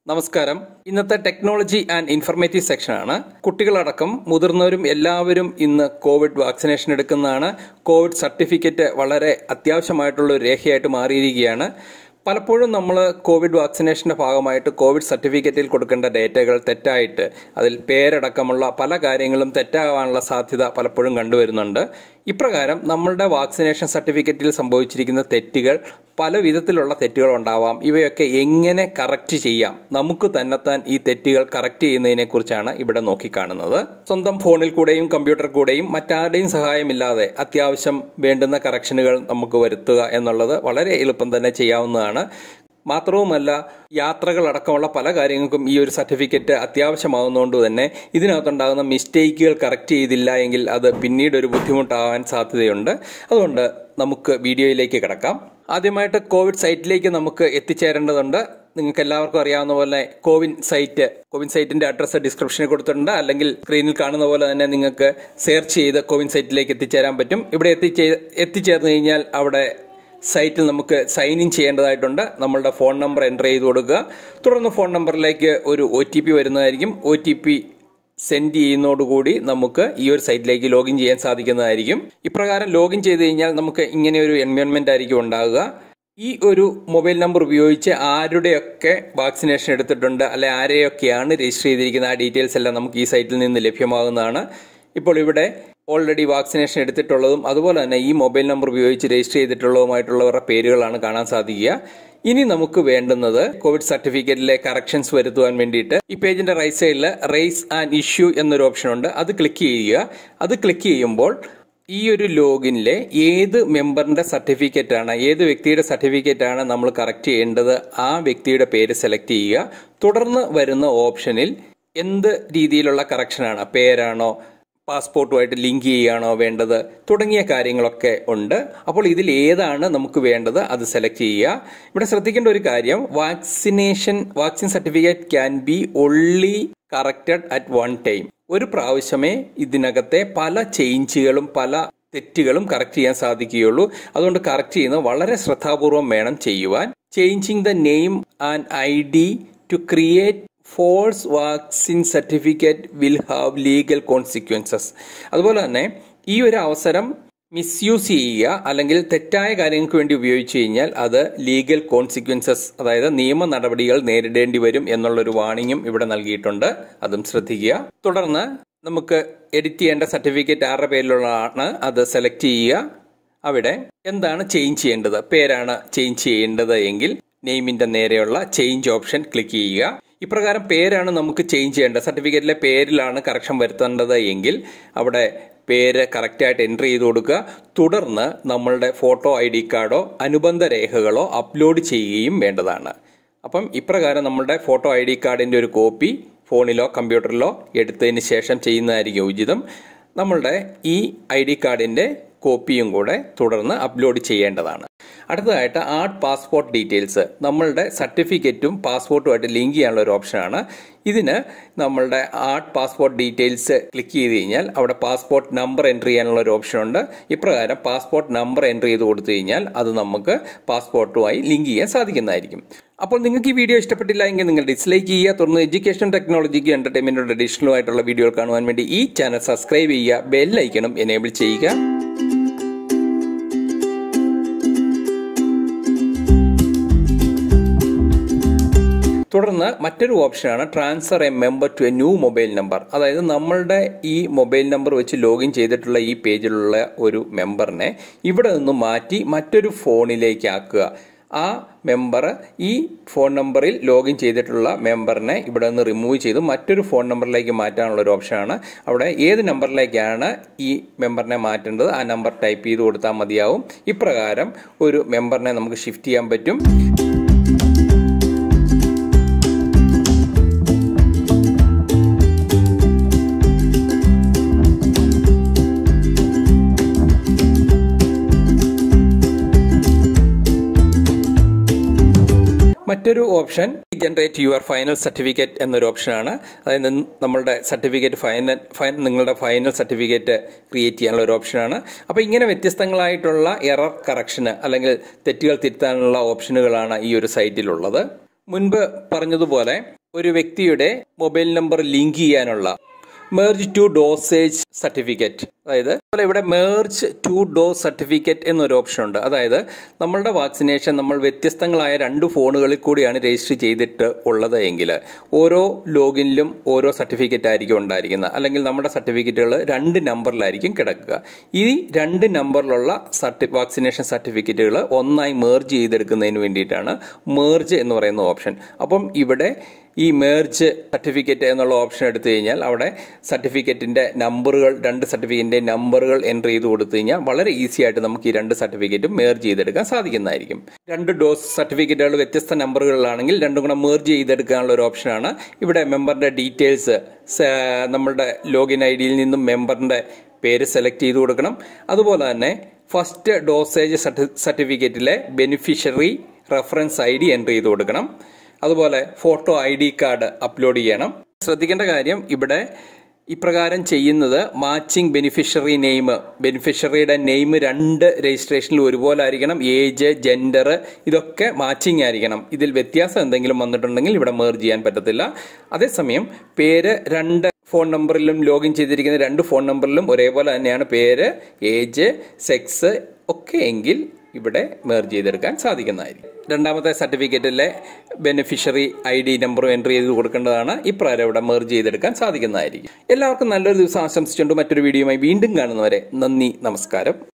നമസ്കാരം ഇന്നത്തെ technology and informative സെക്ഷനാണ് കുട്ടികളടക്കം മുതിർന്നവരും എല്ലാവരും ഇന്ന് കോവിഡ് വാക്സിനേഷൻ എടുക്കുന്നതാണ് കോവിഡ് സർട്ടിഫിക്കറ്റ് വളരെ അത്യാവശ്യമായിട്ടുള്ള ഒരു രേഖയായിട്ട് മാറിയിരിക്കുകയാണ് പലപ്പോഴും നമ്മൾ കോവിഡ് വാക്സിനേഷന്റെ ഭാഗമായിട്ട് കോവിഡ് സർട്ടിഫിക്കറ്റിൽ കൊടുക്കേണ്ട ഡേറ്റകൾ തെറ്റായിട്ട് അതിൽ പേരടക്കമുള്ള പല കാര്യങ്ങളും തെറ്റാകാനുള്ള സാധ്യത പലപ്പോഴും കണ്ടുവരുന്നുണ്ട് ഇപ്രകാരം നമ്മളുടെ വാക്സിനേഷൻ സർട്ടിഫിക്കറ്റിൽ സംഭവിച്ചിരിക്കുന്ന തെറ്റുകൾ പല വിധത്തിലുള്ള തെറ്റുകൾ ഉണ്ടാവാം ഇവയൊക്കെ എങ്ങനെ കറക്റ്റ് ചെയ്യാം നമുക്ക് തന്നെത്താൻ ഈ തെറ്റുകൾ കറക്റ്റ് ചെയ്യുന്നതിനെ കുറിച്ചാണ് ഇവിടെ നോക്കിക്കാണുന്നത് സ്വന്തം ഫോണിൽ കൂടെയും കമ്പ്യൂട്ടർ കൂടെയും മറ്റാരുടെയും സഹായമില്ലാതെ അത്യാവശ്യം വേണ്ടുന്ന കറക്ഷനുകൾ നമുക്ക് വരുത്തുക എന്നുള്ളത് വളരെ എളുപ്പം തന്നെ ചെയ്യാവുന്നതാണ് മാത്രവുമല്ല യാത്രകളടക്കമുള്ള പല കാര്യങ്ങൾക്കും ഈ ഒരു സർട്ടിഫിക്കറ്റ് അത്യാവശ്യമാകുന്നതുകൊണ്ട് തന്നെ ഇതിനകത്തുണ്ടാകുന്ന മിസ്റ്റേക്കുകൾ കറക്റ്റ് ചെയ്തില്ല എങ്കിൽ അത് പിന്നീട് ഒരു ബുദ്ധിമുട്ടാവാൻ സാധ്യതയുണ്ട് അതുകൊണ്ട് നമുക്ക് വീഡിയോയിലേക്ക് കിടക്കാം ആദ്യമായിട്ട് കോവിഡ് സൈറ്റിലേക്ക് നമുക്ക് എത്തിച്ചേരേണ്ടതുണ്ട് നിങ്ങൾക്ക് എല്ലാവർക്കും അറിയാവുന്ന പോലെ കോവിൻ സൈറ്റ് കോവിൻ സൈറ്റിന്റെ അഡ്രസ്സ് ഡിസ്ക്രിപ്ഷനിൽ കൊടുത്തിട്ടുണ്ട് അല്ലെങ്കിൽ സ്ക്രീനിൽ കാണുന്ന പോലെ തന്നെ നിങ്ങൾക്ക് സെർച്ച് ചെയ്ത് കോവിൻ സൈറ്റിലേക്ക് എത്തിച്ചേരാൻ പറ്റും ഇവിടെ എത്തിച്ചേ എത്തിച്ചേർന്ന് കഴിഞ്ഞാൽ അവിടെ സൈറ്റിൽ നമുക്ക് സൈൻ ഇൻ ചെയ്യേണ്ടതായിട്ടുണ്ട് നമ്മളുടെ ഫോൺ നമ്പർ എൻ്റർ ചെയ്ത് കൊടുക്കുക തുടർന്ന് ഫോൺ നമ്പറിലേക്ക് ഒരു ഒ ടി പി വരുന്നതായിരിക്കും ഒ ടി പി സെൻഡ് ചെയ്യുന്നതോടുകൂടി നമുക്ക് ഈ ഒരു സൈറ്റിലേക്ക് ലോഗിൻ ചെയ്യാൻ സാധിക്കുന്നതായിരിക്കും ഇപ്രകാരം ലോഗിൻ ചെയ്ത് കഴിഞ്ഞാൽ നമുക്ക് ഇങ്ങനെ ഒരു എൻവയോൺമെന്റ് ആയിരിക്കും ഉണ്ടാകുക ഈ ഒരു മൊബൈൽ നമ്പർ ഉപയോഗിച്ച് ആരുടെയൊക്കെ വാക്സിനേഷൻ എടുത്തിട്ടുണ്ട് അല്ലെ ആരെയൊക്കെയാണ് രജിസ്റ്റർ ചെയ്തിരിക്കുന്ന ആ ഡീറ്റെയിൽസ് എല്ലാം നമുക്ക് ഈ സൈറ്റിൽ നിന്ന് ലഭ്യമാകുന്നതാണ് ഇപ്പോൾ ഇവിടെ ഓൾറെഡി വാക്സിനേഷൻ എടുത്തിട്ടുള്ളതും അതുപോലെ തന്നെ ഈ മൊബൈൽ നമ്പർ ഉപയോഗിച്ച് രജിസ്റ്റർ ചെയ്തിട്ടുള്ളതുമായിട്ടുള്ളവരുടെ പേരുകളാണ് കാണാൻ സാധിക്കുക ഇനി നമുക്ക് വേണ്ടുന്നത് കോവിഡ് സർട്ടിഫിക്കറ്റിലെ കറക്ഷൻസ് വരുത്തുവാൻ വേണ്ടിയിട്ട് ഈ പേജിന്റെ റൈറ്റ് സൈഡിൽ റേസ് ആൻഡ് ഇഷ്യൂ എന്നൊരു ഓപ്ഷൻ ഉണ്ട് അത് ക്ലിക്ക് ചെയ്യുക അത് ക്ലിക്ക് ചെയ്യുമ്പോൾ ഈ ഒരു ലോഗിനിലെ ഏത് മെമ്പറിന്റെ സർട്ടിഫിക്കറ്റ് ആണ് ഏത് വ്യക്തിയുടെ സർട്ടിഫിക്കറ്റ് ആണ് നമ്മൾ കറക്റ്റ് ചെയ്യേണ്ടത് ആ വ്യക്തിയുടെ പേര് സെലക്ട് ചെയ്യുക തുടർന്ന് വരുന്ന ഓപ്ഷനിൽ എന്ത് രീതിയിലുള്ള കറക്ഷനാണ് പേരാണോ പാസ്പോർട്ടുമായിട്ട് ലിങ്ക് ചെയ്യുകയാണോ വേണ്ടത് തുടങ്ങിയ കാര്യങ്ങളൊക്കെ ഉണ്ട് അപ്പോൾ ഇതിൽ ഏതാണ് നമുക്ക് വേണ്ടത് അത് സെലക്ട് ചെയ്യുക ഇവിടെ ശ്രദ്ധിക്കേണ്ട ഒരു കാര്യം vaccination vaccine certificate can be only corrected at one time ഒരു പ്രാവശ്യമേ ഇതിനകത്തെ പല ചേഞ്ചുകളും പല തെറ്റുകളും കറക്റ്റ് ചെയ്യാൻ സാധിക്കുകയുള്ളൂ അതുകൊണ്ട് കറക്റ്റ് ചെയ്യുന്നത് വളരെ ശ്രദ്ധാപൂർവം വേണം ചെയ്യുവാൻ changing the name and I D to create false vaccine certificate will have legal consequences അതുപോലെ തന്നെ ഈ ഒരു അവസരം മിസ്യൂസ് ചെയ്യുക അല്ലെങ്കിൽ തെറ്റായ കാര്യങ്ങൾക്ക് വേണ്ടി ഉപയോഗിച്ചു കഴിഞ്ഞാൽ അത് ലീഗൽ കോൺസിക്വൻസസ് അതായത് നിയമ നടപടികൾ നേരിടേണ്ടി വരും എന്നുള്ളൊരു വാണിംഗും ഇവിടെ നൽകിയിട്ടുണ്ട് അതും ശ്രദ്ധിക്കുക തുടർന്ന് നമുക്ക് എഡിറ്റ് ചെയ്യേണ്ട സർട്ടിഫിക്കറ്റ് ആരുടെ പേരിലുള്ളതാണ് അത് സെലക്ട് ചെയ്യുക അവിടെ എന്താണ് ചേഞ്ച് ചെയ്യേണ്ടത് പേരാണ് ചേഞ്ച് ചെയ്യേണ്ടത് എങ്കിൽ നെയിമിന്റെ നേരെയുള്ള ചേഞ്ച് ഓപ്ഷൻ ക്ലിക്ക് ചെയ്യുക ഇപ്രകാരം പേരാണ് നമുക്ക് ചേഞ്ച് ചെയ്യേണ്ടത് സർട്ടിഫിക്കറ്റിലെ പേരിലാണ് കറക്ഷൻ വരുത്തേണ്ടത് എങ്കിൽ അവിടെ പേര് കറക്റ്റായിട്ട് എൻ്റർ ചെയ്ത് കൊടുക്കുക തുടർന്ന് നമ്മളുടെ ഫോട്ടോ ഐ ഡി കാർഡോ അനുബന്ധ രേഖകളോ അപ്ലോഡ് ചെയ്യുകയും വേണ്ടതാണ് അപ്പം ഇപ്രകാരം നമ്മളുടെ ഫോട്ടോ ഐ ഡി കാർഡിൻ്റെ ഒരു കോപ്പി ഫോണിലോ കമ്പ്യൂട്ടറിലോ എടുത്തതിന് ശേഷം ചെയ്യുന്നതായിരിക്കും ഉചിതം നമ്മളുടെ ഈ ഐ ഡി കാർഡിൻ്റെ കോപ്പിയും കൂടെ തുടർന്ന് അപ്ലോഡ് ചെയ്യേണ്ടതാണ് അടുത്തതായിട്ട് ആർട്ട് പാസ്പോർട്ട് ഡീറ്റെയിൽസ് നമ്മളുടെ സർട്ടിഫിക്കറ്റും പാസ്പോർട്ടുമായിട്ട് ലിങ്ക് ചെയ്യാനുള്ള ഒരു ഓപ്ഷനാണ് ഇതിന് നമ്മളുടെ ആർട്ട് പാസ്പോർട്ട് ഡീറ്റെയിൽസ് ക്ലിക്ക് ചെയ്ത് കഴിഞ്ഞാൽ അവിടെ പാസ്പോർട്ട് നമ്പർ എൻ്റർ ചെയ്യാനുള്ള ഒരു ഓപ്ഷൻ ഉണ്ട് ഇപ്രകാരം പാസ്പോർട്ട് നമ്പർ എൻ്റർ ചെയ്ത് കൊടുത്തു കഴിഞ്ഞാൽ അത് നമുക്ക് പാസ്പോർട്ടുമായി ലിങ്ക് ചെയ്യാൻ സാധിക്കുന്നതായിരിക്കും അപ്പോൾ നിങ്ങൾക്ക് ഈ വീഡിയോ ഇഷ്ടപ്പെട്ടില്ല എങ്കിൽ നിങ്ങൾ ഡിസ്ലൈക്ക് ചെയ്യുക തുടർന്ന് എഡ്യൂക്കേഷൻ ടെക്നോളജിക്ക് എന്റർടൈൻമെന്റിന്റെ അഡീഷണൽ ആയിട്ടുള്ള വീഡിയോകൾ കാണുവാൻ വേണ്ടി ഈ ചാനൽ സബ്സ്ക്രൈബ് ചെയ്യുക ബെല്ലൈക്കണം എനേബിൾ ചെയ്യുക തുടർന്ന് മറ്റൊരു ഓപ്ഷനാണ് transfer a member to a new mobile number അതായത് നമ്മളുടെ ഈ മൊബൈൽ നമ്പർ വെച്ച് ലോഗിൻ ചെയ്തിട്ടുള്ള ഈ പേജിലുള്ള ഒരു മെമ്പറിനെ ഇവിടെ നിന്ന് മാറ്റി മറ്റൊരു ഫോണിലേക്ക് ആക്കുക ആ മെമ്പർ ഈ ഫോൺ നമ്പറിൽ ലോഗിൻ ചെയ്തിട്ടുള്ള മെമ്പറിനെ ഇവിടെ നിന്ന് റിമൂവ് ചെയ്ത് മറ്റൊരു ഫോൺ നമ്പറിലേക്ക് മാറ്റാനുള്ള ഒരു ഓപ്ഷനാണ് അവിടെ ഏത് നമ്പറിലേക്കാണ് ഈ മെമ്പറിനെ മാറ്റേണ്ടത് ആ നമ്പർ ടൈപ്പ് ചെയ്ത് കൊടുത്താൽ മതിയാവും ഇപ്രകാരം ഒരു മെമ്പറിനെ നമുക്ക് ഷിഫ്റ്റ് ചെയ്യാൻ പറ്റും മറ്റൊരു option generate your final certificate എന്നൊരു ഓപ്ഷനാണ് അതായത് നമ്മളുടെ സർട്ടിഫിക്കറ്റ് ഫൈനൽ ഫൈൻ നിങ്ങളുടെ ഫൈനൽ സർട്ടിഫിക്കറ്റ് ക്രിയേറ്റ് ചെയ്യാനുള്ള ഒരു ഓപ്ഷനാണ് അപ്പോൾ ഇങ്ങനെ വ്യത്യസ്തങ്ങളായിട്ടുള്ള എറർ കറക്ഷന് അല്ലെങ്കിൽ തെറ്റുകൾ തിരുത്താനുള്ള ഓപ്ഷനുകളാണ് ഈ ഒരു സൈറ്റിലുള്ളത് മുൻപ് പറഞ്ഞതുപോലെ ഒരു വ്യക്തിയുടെ മൊബൈൽ നമ്പർ ലിങ്ക് ചെയ്യാനുള്ള മേർജ് ടു ഡോസേജ് സർട്ടിഫിക്കറ്റ് അതായത് അതുപോലെ ഇവിടെ മേർജ് ടു ഡോസ് സർട്ടിഫിക്കറ്റ് എന്നൊരു ഓപ്ഷൻ ഉണ്ട് അതായത് നമ്മളുടെ വാക്സിനേഷൻ നമ്മൾ വ്യത്യസ്തങ്ങളായ രണ്ട് ഫോണുകളിൽ കൂടിയാണ് രജിസ്റ്റർ ചെയ്തിട്ട് ഉള്ളത് എങ്കിൽ ഓരോ ലോഗിനിലും ഓരോ സർട്ടിഫിക്കറ്റ് ആയിരിക്കും ഉണ്ടായിരിക്കുന്നത് അല്ലെങ്കിൽ നമ്മുടെ സർട്ടിഫിക്കറ്റുകൾ രണ്ട് നമ്പറിലായിരിക്കും കിടക്കുക ഈ രണ്ട് നമ്പറിലുള്ള സർട്ടി വാക്സിനേഷൻ സർട്ടിഫിക്കറ്റുകൾ ഒന്നായി മേർജ് ചെയ്തെടുക്കുന്നതിന് വേണ്ടിയിട്ടാണ് മേർജ് എന്ന് പറയുന്ന ഓപ്ഷൻ അപ്പം ഇവിടെ ഈ മേർജ് സർട്ടിഫിക്കറ്റ് എന്നുള്ള ഓപ്ഷൻ എടുത്തു കഴിഞ്ഞാൽ അവിടെ സർട്ടിഫിക്കറ്റിന്റെ നമ്പറുകൾ രണ്ട് സർട്ടിഫിക്കറ്റിന്റെ നമ്പറുകൾ എൻ്റർ ചെയ്ത് കൊടുത്തു കഴിഞ്ഞാൽ വളരെ ഈസി ആയിട്ട് നമുക്ക് ഈ രണ്ട് സർട്ടിഫിക്കറ്റും മേർജ് ചെയ്തെടുക്കാൻ സാധിക്കുന്നതായിരിക്കും രണ്ട് ഡോസ് സർട്ടിഫിക്കറ്റുകൾ വ്യത്യസ്ത നമ്പറുകളിലാണെങ്കിൽ രണ്ടും കൂടെ മേർജ് ചെയ്തെടുക്കാനുള്ള ഒരു ഓപ്ഷനാണ് ഇവിടെ മെമ്പറിന്റെ ഡീറ്റെയിൽസ് നമ്മളുടെ ലോഗിൻ ഐ ഡിയിൽ നിന്നും മെമ്പറിന്റെ പേര് സെലക്ട് ചെയ്ത് കൊടുക്കണം അതുപോലെ തന്നെ ഫസ്റ്റ് ഡോസേജ് സർട്ടിഫിക്കറ്റിലെ beneficiary reference I D enter ചെയ്ത് കൊടുക്കണം അതുപോലെ photo I D card upload ചെയ്യണം ശ്രദ്ധിക്കേണ്ട കാര്യം ഇവിടെ ഇപ്രകാരം ചെയ്യുന്നത് മാച്ചിങ് ബെനിഫിഷ്യറി നെയിം ബെനിഫിഷ്യറിയുടെ നെയിം രണ്ട് രജിസ്ട്രേഷനിൽ ഒരുപോലെ ആയിരിക്കണം ഏജ് ജെൻഡർ ഇതൊക്കെ മാച്ചിങ് ആയിരിക്കണം ഇതിൽ വ്യത്യാസം എന്തെങ്കിലും വന്നിട്ടുണ്ടെങ്കിൽ ഇവിടെ മേർജ് ചെയ്യാൻ പറ്റത്തില്ല അതേസമയം പേര് രണ്ട് ഫോൺ നമ്പറിലും ലോഗിൻ ചെയ്തിരിക്കുന്ന രണ്ട് ഫോൺ നമ്പറിലും ഒരേപോലെ തന്നെയാണ് പേര് ഏജ് സെക്സ് ഒക്കെ എങ്കിൽ ഇവിടെ മേർജ് ചെയ്തെടുക്കാൻ സാധിക്കുന്നതായിരിക്കും രണ്ടാമത്തെ സർട്ടിഫിക്കറ്റിലെ ബെനിഫിഷ്യറി ഐ ഡി നമ്പറും എൻ്റർ ചെയ്ത് കൊടുക്കേണ്ടതാണ് ഇപ്രകാരം ഇവിടെ മേർജ് ചെയ്തെടുക്കാൻ സാധിക്കുന്നതായിരിക്കും എല്ലാവർക്കും നല്ലൊരു ദിവസം ആശംസിച്ചുകൊണ്ട് മറ്റൊരു വീഡിയോയുമായി വീണ്ടും കാണുന്നവരെ നന്ദി നമസ്കാരം